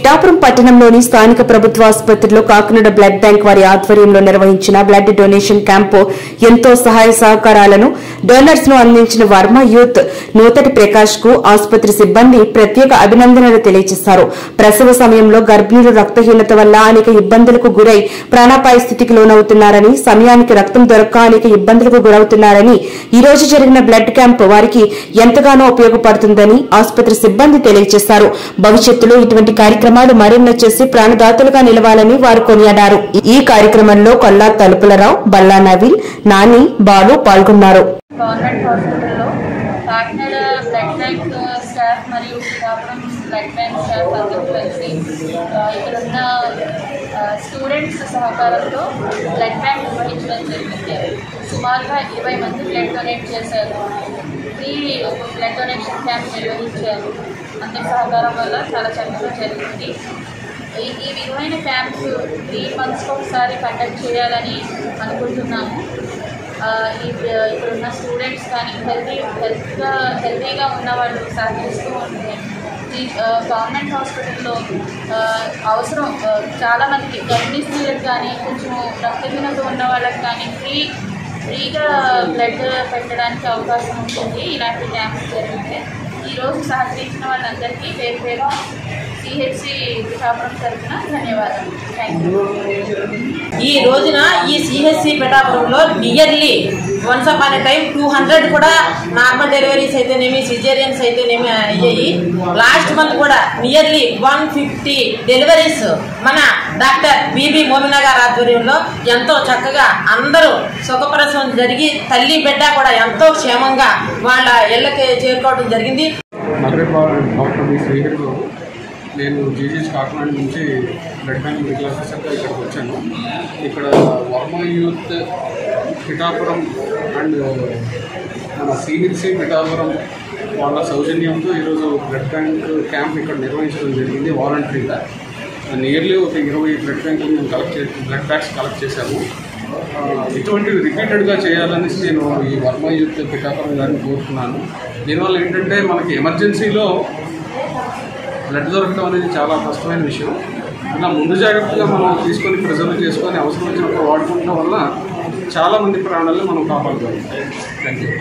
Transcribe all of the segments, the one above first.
పిఠాపురం పట్టణంలోని స్థానిక ప్రభుత్వ ఆసుపత్రిలో కాకినాడ బ్లడ్ బ్యాంక్ వారి ఆధ్వర్యంలో నిర్వహించిన బ్లడ్ డొనేషన్ క్యాంపు ఎంతో సహాయ సహకారాలను డోనర్స్ ను అందించిన వర్మ యూత్ నూతటి ప్రకాష్ కు ఆసుపత్రి సిబ్బంది ప్రత్యేక అభినందనలు తెలియజేశారు ప్రసవ సమయంలో గర్భిణులు రక్తహీనత వల్ల అనేక ఇబ్బందులకు గురై ప్రాణాపాయ స్థితికి లోనవుతున్నారని సమయానికి రక్తం దొరక్క అనేక ఇబ్బందులకు గురవుతున్నారని ఈ రోజు జరిగిన బ్లడ్ క్యాంప్ వారికి ఎంతగానో ఉపయోగపడుతుందని ఆసుపత్రి సిబ్బంది తెలియజేశారు భవిష్యత్తులో ఇటువంటి కార్యక్రమాలు మరెన్నో చేసి ప్రాణదాతలుగా నిలవాలని వారు కొనియాడారు ఈ కార్యక్రమంలో కొల్లా తలుపులరావు బల్లా నవీన్ నాని బాలు పాల్గొన్నారు గవర్నమెంట్ హాస్పిటల్లో కాకినాడ బ్లడ్ బ్యాంక్ స్టాఫ్ మరియు శ్రీకాకుళం బ్లడ్ బ్యాంక్ స్టాఫ్ అందరూ కలిసి ఆ, ఇక్కడున్న స్టూడెంట్స్ సహకారంతో బ్లడ్ బ్యాంక్ నిర్వహించడం జరిగింది సుమారుగా ఇరవై మంది బ్లడ్ డొనేట్ చేశారు ఫ్రీ బ్లడ్ డొనేషన్ క్యాంప్ నిర్వహించారు అందరి సహకారం వల్ల చాలా చక్కగా జరిగింది ఈ ఈ విధమైన క్యాంప్స్ త్రీ మంత్స్కి ఒకసారి కండక్ట్ చేయాలని అనుకుంటున్నాము ఆ, ఈ ఇక్కడ ఉన్న స్టూడెంట్స్ కానీ హెల్తీ హెల్త్గా హెల్తీగా ఉన్న వాళ్ళు సహకరిస్తూ ఉంటే ఈ ఆ, గవర్నమెంట్ హాస్పిటల్లో ఆ, అవసరం ఆ, చాలా మందికి గర్భిణీ స్త్రీలకు కానీ కొంచెం రక్తహీనత ఉన్న వాళ్ళకి కానీ ఫ్రీ ఫ్రీగా బ్లడ్ పెట్టడానికి అవకాశం ఉంటుంది ఇలాంటి క్యాంప్స్ జరిగితే ఈరోజు సహకరించిన వాళ్ళందరికీ పేరు పేరు సిహెచ్సి పిఠాపురం తరఫున ధన్యవాదాలు థ్యాంక్ యూ ఈ రోజున ఈ సిహెచ్సి పిఠాపురంలో నియర్లీ వన్స్ అప్ అనే టైం టూ హండ్రెడ్ కూడా నార్మల్ డెలివరీస్ అయితేనేమి సిజేరియన్స్ అయితేనేమి అయ్యాయి లాస్ట్ మంత్ కూడా నియర్లీ వన్ ఫిఫ్టీ డెలివరీస్ మన డాక్టర్ బీబీ మోమినా గారి ఆధ్వర్యంలో ఎంతో చక్కగా అందరూ సుఖప్రసవం జరిగి తల్లి బిడ్డ కూడా ఎంతో క్షేమంగా వాళ్ళ ఇళ్ళకి చేరుకోవడం జరిగింది నా పేరు బా- డాక్టర్ బి శ్రీహరి బాబు నేను జీజీఎస్ కాకినాడ నుంచి బ్లడ్ బ్యాంక్ మెడికల్ ఆఫీసర్గా ఇక్కడికి వచ్చాను ఇక్కడ వర్మ యూత్ పిఠాపురం అండ్ మన సిహెచ్సి పిఠాపురం వాళ్ళ సౌజన్యంతో ఈరోజు బ్లడ్ బ్యాంక్ క్యాంప్ ఇక్కడ నిర్వహించడం జరిగింది వాలంటరీగా నియర్లీ ఒక ఇరవై బ్లడ్ బ్యాంకులు మేము కలెక్ట్ చే బ్లడ్ బ్యాగ్స్ కలెక్ట్ చేశాము ఆ, ఇటువంటివి రిపీటెడ్గా చేయాలనేసి నేను ఈ వర్మ యూత్ పిఠాపురం గారిని కోరుతున్నాను దీనివల్ల ఏంటంటే మనకి ఎమర్జెన్సీలో బ్లడ్ దొరకడం అనేది చాలా కష్టమైన విషయం ఇలా ముందు జాగ్రత్తగా మనం తీసుకొని ప్రిజర్వ్ చేసుకొని అవసరం వచ్చినప్పుడు వాడుకోవడం వల్ల చాలా మంది ప్రాణాలను మనం కాపాడుకోవాలి థ్యాంక్ యూ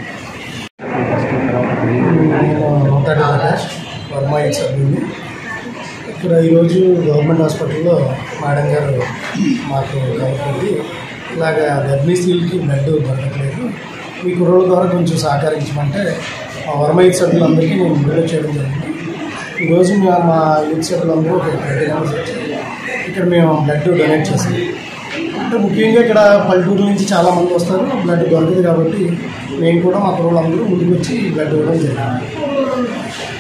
నూతన ప్రకాష్ వర్మ ఎయిడ్ సభ్యులు ఇక్కడ ఈరోజు గవర్నమెంట్ హాస్పిటల్లో మేడం గారు మాకు కనుక్కుంది ఇలాగ గర్భిణీ స్త్రీలకి బ్లడ్ దొరకట్లేదు మీ కుర్రోళ్ళ ద్వారా కొంచెం సహకరించమంటే మా వర్మ ఎయిడ్ సభ్యులందరికీ నేను వీడియో చేయడం జరిగింది ఈరోజు మేము మా యూత్ సభ్యులందరూ ఒక ట్వంటీ మెంబర్స్ వచ్చి ఇక్కడ మేము బ్లడ్ డొనేట్ చేసాం అంటే ముఖ్యంగా ఇక్కడ పల్లెటూరు నుంచి చాలా మంది వస్తారు బ్లడ్ దొరకదు కాబట్టి మేము కూడా మా కుర్రోళ్ళందరూ ముందుకు వచ్చి బ్లడ్ ఇవ్వడం జరిగింది